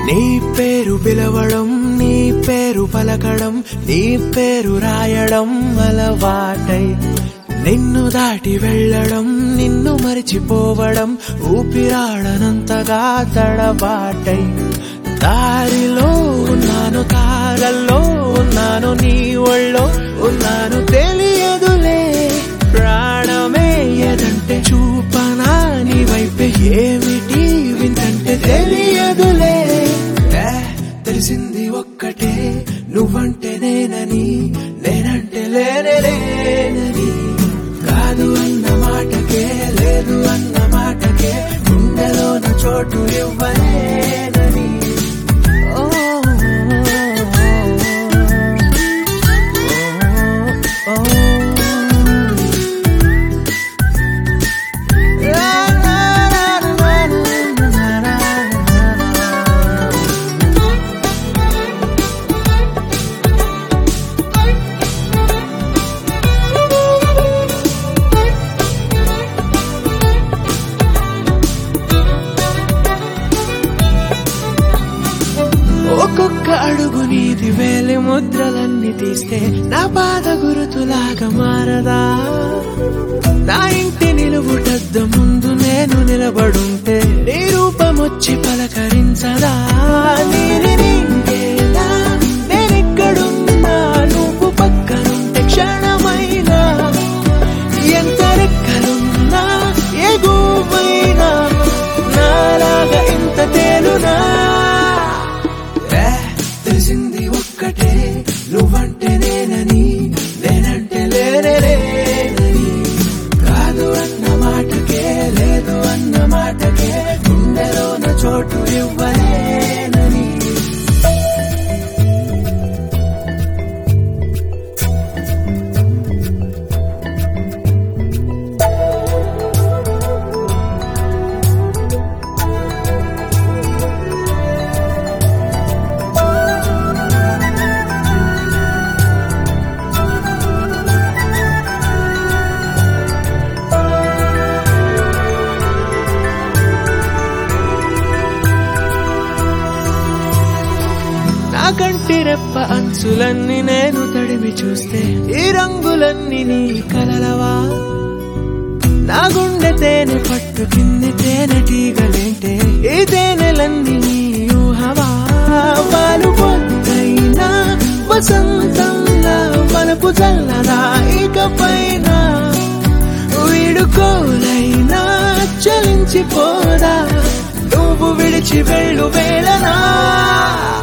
నీ పేరు పిలవడం నీ పేరు పలకడం నీ పేరు రాయడం అలవాటై నిన్ను దాటి వెళ్ళడం నిన్ను మరిచిపోవడం ఊపిరాడనంతగా తడబాటై దారిలో ఉన్నాను తారల్లో ఉన్నాను నీ ఒళ్ళో ఉన్నాను తెలియదులే ప్రాణమే ఎదంటే చూపనా నీ వైపే ఏమిటి వింతంటే తెలియదులే ఏ, తెలిసింది ఒక్కటే నువ్వంటే నేనని నేనంటే లేనే లేనని కాదు అన్న మాటకే లేదు అన్న మాటకే గుండెలోన చోటు ఇవ్వలేనని ఓ, ఓ, ఓ, ఓ. ఒక్కొక్క అడుగు నీది వేలి ముద్రలన్నీ తీస్తే నా పాద గురుతులాగా మారదా నా ఇంటి నిలువుటద్ద ముందు నేను నిలబడుంటే నీ రూపం వచ్చి పలకరించదా నీది నీకేనా? నేనెక్కడున్నా నువ్వు పక్కనుంటే క్షణమైనా ఎంత రెక్కలున్నా ఎగువైనా నాలాగా ఇంత తేలునా ఏ, తెలిసింది ఒక్కటే నువ్వంటే నేనని నేనంటే లేనే లేనని కాదు అన్న మాటకే లేదు అన్న మాటకే గుండెలోన చోటు ఇవ్వలేనని నా కంటి రెప్ప అంచులన్నీ నేను తడిమి చూస్తే ఈ రంగులన్నీ నీ కలలవా నా గుండె తేనె పట్టు కింది తేనె టీగలేంటే ఈ తేనెలన్నీ నీ ఊహవా పాలు పొద్దైనా వసంతంలా మనపు చల్లదా ఇకపైన వీడుకోలైనా చలించిపోదా నువ్వు విడిచి వెళ్ళు వేళనా